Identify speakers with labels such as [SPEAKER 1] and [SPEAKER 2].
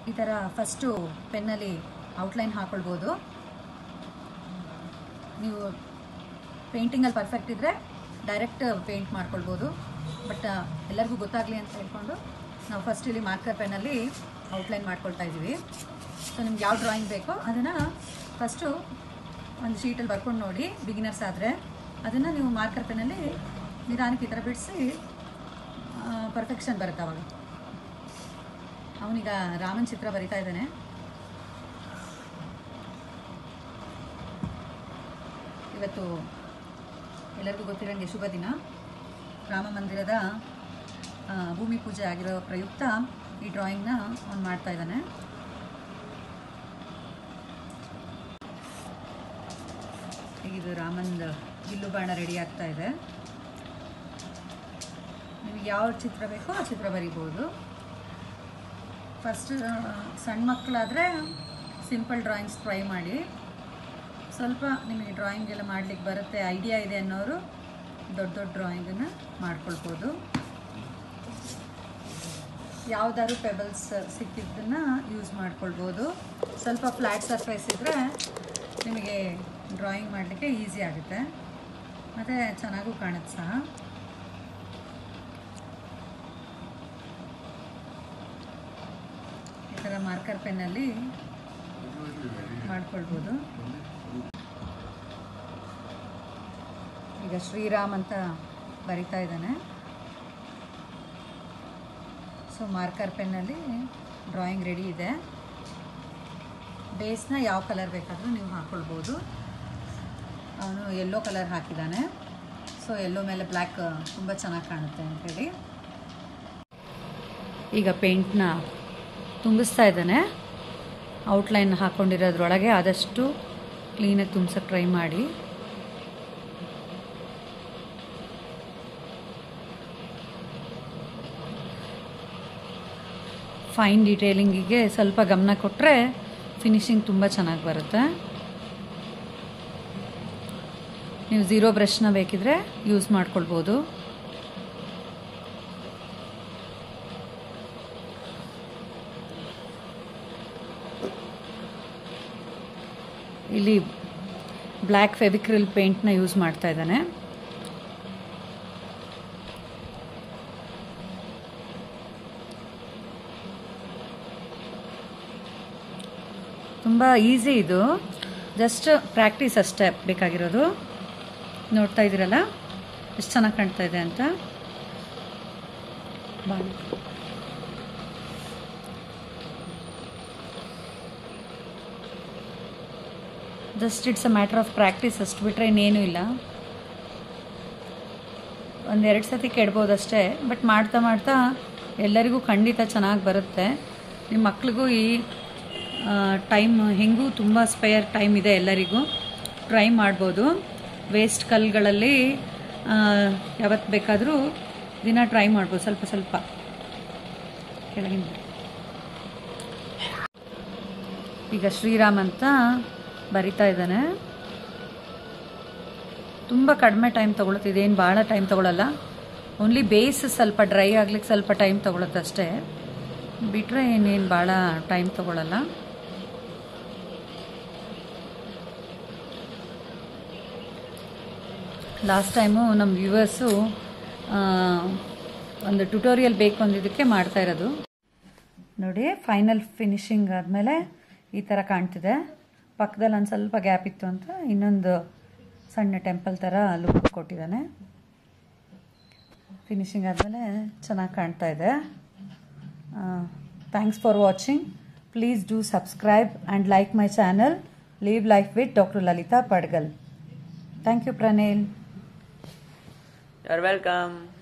[SPEAKER 1] ಈ ಥರ first ಪೆನ್ನಲ್ಲಿ outline ಹಾಕೊಳ್ಬೋದು ನೀವು ಪೇಂಟಿಂಗಲ್ಲಿ ಪರ್ಫೆಕ್ಟ್ ಇದ್ದರೆ ಡೈರೆಕ್ಟ್ ಪೇಂಟ್ ಮಾಡ್ಕೊಳ್ಬೋದು ಬಟ್ ಎಲ್ಲರಿಗೂ ಗೊತ್ತಾಗಲಿ ಅಂತ ಹೇಳ್ಕೊಂಡು ನಾವು ಫಸ್ಟ್ ಇಲ್ಲಿ ಮಾರ್ಕರ್ ಪೆನ್ನಲ್ಲಿ ಔಟ್ಲೈನ್ ಮಾಡ್ಕೊಳ್ತಾ ಇದ್ದೀವಿ ಸೊ ನಿಮ್ಗೆ ಯಾವ ಡ್ರಾಯಿಂಗ್ ಬೇಕೋ ಅದನ್ನು ಫಸ್ಟು ಒಂದು ಶೀಟಲ್ಲಿ ಬರ್ಕೊಂಡು ನೋಡಿ ಬಿಗಿನರ್ಸ್ ಆದರೆ ಅದನ್ನು ನೀವು ಮಾರ್ಕರ್ ಪೆನ್ನಲ್ಲಿ ನಿಧಾನಕ್ಕೆ ಈ ಥರ ಬಿಡಿಸಿ ಪರ್ಫೆಕ್ಷನ್ ಬರುತ್ತೆ ಅವಾಗ ಅವನೀಗ ರಾಮನ್ ಚಿತ್ರ ಬರಿತಾ ಇದ್ದಾನೆ ಇವತ್ತು ಎಲ್ಲರಿಗೂ ಗೊತ್ತಿರೋಂಗೆ ಶುಭ ದಿನ ರಾಮ ಮಂದಿರದ ಆ, ಭೂಮಿ ಪೂಜೆ ಆಗಿರೋ ಪ್ರಯುಕ್ತ ಈ ಡ್ರಾಯಿಂಗ್ನ ಅವ್ನು ಮಾಡ್ತಾ ಇದ್ದಾನೆ ಇದು ರಾಮಂದ ಬಿಲ್ಲು ಬಾಣ ರೆಡಿ ಆಗ್ತಾ ಇದೆ ನಿಮಗೆ ಯಾವ ಚಿತ್ರ ಬೇಕೋ ಆ ಚಿತ್ರ ಬರಿಬೋದು ಫಸ್ಟ್ ಸಣ್ಣ ಮಕ್ಕಳಾದರೆ ಸಿಂಪಲ್ ಡ್ರಾಯಿಂಗ್ಸ್ ಟ್ರೈ ಮಾಡಿ ಸ್ವಲ್ಪ ನಿಮಗೆ ಡ್ರಾಯಿಂಗ್ ಎಲ್ಲ ಮಾಡಲಿಕ್ಕೆ ಬರುತ್ತೆ ಐಡಿಯಾ ಇದೆ ಅನ್ನೋರು ದೊಡ್ಡ ದೊಡ್ಡ ಡ್ರಾಯಿಂಗನ್ನು ಮಾಡ್ಕೊಳ್ಬೋದು ಯಾವುದಾದ್ರು ಪೆಬಲ್ಸ್ ಸಿಕ್ಕಿದ್ದನ್ನು ಯೂಸ್ ಮಾಡ್ಕೊಳ್ಬೋದು ಸ್ವಲ್ಪ ಫ್ಲ್ಯಾಟ್ ಸರ್ಫೇಸ್ ಇದ್ದರೆ ನಿಮಗೆ ಡ್ರಾಯಿಂಗ್ ಮಾಡಲಿಕ್ಕೆ ಈಸಿ ಆಗುತ್ತೆ ಮತ್ತು ಚೆನ್ನಾಗೂ ಕಾಣುತ್ತೆ ಸಹ ಈ ಥರ ಮಾರ್ಕರ್ ಪೆನ್ನಲ್ಲಿ ಮಾಡ್ಕೊಳ್ಬೋದು ಈಗ ಶ್ರೀರಾಮ್ ಅಂತ ಬರಿತಾ ಇದ್ದಾನೆ ಸೊ ಮಾರ್ಕರ್ ಪೆನ್ನಲ್ಲಿ ಡ್ರಾಯಿಂಗ್ ರೆಡಿ ಇದೆ ಬೇಸ್ನ ಯಾವ ಕಲರ್ ಬೇಕಾದರೂ ನೀವು ಹಾಕ್ಕೊಳ್ಬೋದು ಅವನು ಯೆಲ್ಲೋ ಕಲರ್ ಹಾಕಿದ್ದಾನೆ ಸೊ ಯೆಲ್ಲೋ ಮೇಲೆ ಬ್ಲ್ಯಾಕ್ ತುಂಬ ಚೆನ್ನಾಗಿ ಕಾಣುತ್ತೆ ಅಂಥೇಳಿ ಈಗ ಪೇಂಟ್ನ ತುಂಬಿಸ್ತಾ ಇದ್ದಾನೆ ಔಟ್ಲೈನ್ ಹಾಕ್ಕೊಂಡಿರೋದ್ರೊಳಗೆ ಆದಷ್ಟು ಕ್ಲೀನಾಗಿ ತುಂಬಿಸೋಕ್ಕೆ ಟ್ರೈ ಮಾಡಿ ಫೈನ್ ಡೀಟೇಲಿಂಗಿಗೆ ಸ್ವಲ್ಪ ಗಮನ ಕೊಟ್ಟರೆ ಫಿನಿಶಿಂಗ್ ತುಂಬ ಚೆನ್ನಾಗಿ ಬರುತ್ತೆ ನೀವು ಝೀರೋ ಬ್ರಷ್ನ ಬೇಕಿದ್ರೆ ಯೂಸ್ ಮಾಡ್ಕೊಳ್ಬೋದು ಇಲ್ಲಿ ಬ್ಲ್ಯಾಕ್ ಫೆವಿಕ್ರಿಲ್ ಪೇಂಟ್ನ ಯೂಸ್ ಮಾಡ್ತಾ ಇದ್ದಾನೆ ತುಂಬ ಈಸಿ ಇದು ಜಸ್ಟ್ ಪ್ರಾಕ್ಟೀಸ್ ಅಷ್ಟೇ ಬೇಕಾಗಿರೋದು ನೋಡ್ತಾ ಇದ್ದೀರಲ್ಲ ಎಷ್ಟು ಚೆನ್ನಾಗಿ ಕಾಣ್ತಾ ಇದೆ ಅಂತ ಬಾಣ just it's a matter of practice ಅಷ್ಟು ಬಿಟ್ಟರೆ ಇನ್ನೇನೂ ಇಲ್ಲ ಒಂದೆರಡು ಸತಿ ಕೆಡ್ಬೋದು ಅಷ್ಟೇ ಬಟ್ ಮಾಡ್ತಾ ಮಾಡ್ತಾ ಎಲ್ಲರಿಗೂ ಖಂಡಿತ ಚೆನ್ನಾಗಿ ಬರುತ್ತೆ ನಿಮ್ಮ ಮಕ್ಳಿಗೂ ಈ ಟೈಮ್ ಹೆಂಗೂ ತುಂಬ ಸ್ಪೇರ್ ಟೈಮ್ ಇದೆ ಎಲ್ಲರಿಗೂ ಟ್ರೈ ಮಾಡ್ಬೋದು ವೇಸ್ಟ್ ಕಲ್ಗಳಲ್ಲಿ ಯಾವತ್ತು ಬೇಕಾದರೂ ದಿನ ಟ್ರೈ ಮಾಡ್ಬೋದು ಸ್ವಲ್ಪ ಸ್ವಲ್ಪ ಕೆಳಗಿಂದ ಈಗ ಶ್ರೀರಾಮ್ ಅಂತ ಬರಿತಾ ಇದ್ದಾನೆ ತುಂಬ ಕಡಿಮೆ ಟೈಮ್ ತೊಗೊಳುತ್ತೆ ಇದೇನು ಭಾಳ ಟೈಮ್ ತೊಗೊಳಲ್ಲ ಓನ್ಲಿ ಬೇಸ್ ಸ್ವಲ್ಪ ಡ್ರೈ ಆಗ್ಲಿಕ್ಕೆ ಸ್ವಲ್ಪ ಟೈಮ್ ತೊಗೊಳುತ್ತೆ ಅಷ್ಟೇ ಬಿಟ್ಟರೆ ಇನ್ನೇನು ಭಾಳ ಟೈಮ್ ತೊಗೊಳಲ್ಲ ಲಾಸ್ಟ್ ಟೈಮು ನಮ್ಮ ವ್ಯೂವರ್ಸು ಒಂದು ಟ್ಯುಟೋರಿಯಲ್ ಬೇಕು ಅಂದಿದ್ದಕ್ಕೆ ಮಾಡ್ತಾ ಇರೋದು ನೋಡಿ ಫೈನಲ್ ಫಿನಿಶಿಂಗ್ ಆದಮೇಲೆ ಈ ಥರ ಕಾಣ್ತಿದೆ ಪಕ್ಕದಲ್ಲಿ ಒಂದು ಸ್ವಲ್ಪ ಗ್ಯಾಪ್ ಇತ್ತು ಅಂತ ಇನ್ನೊಂದು ಸಣ್ಣ ಟೆಂಪಲ್ ಥರ ಲುಕ್ ಕೊಟ್ಟಿದ್ದಾನೆ ಫಿನಿಶಿಂಗ್ ಆದಮೇಲೆ ಚೆನ್ನಾಗಿ ಕಾಣ್ತಾ ಇದೆ thanks for watching please do subscribe and like my channel live life with doctor Lalitha Padgal thank you ಪ್ರಣೇಲ್
[SPEAKER 2] You're welcome.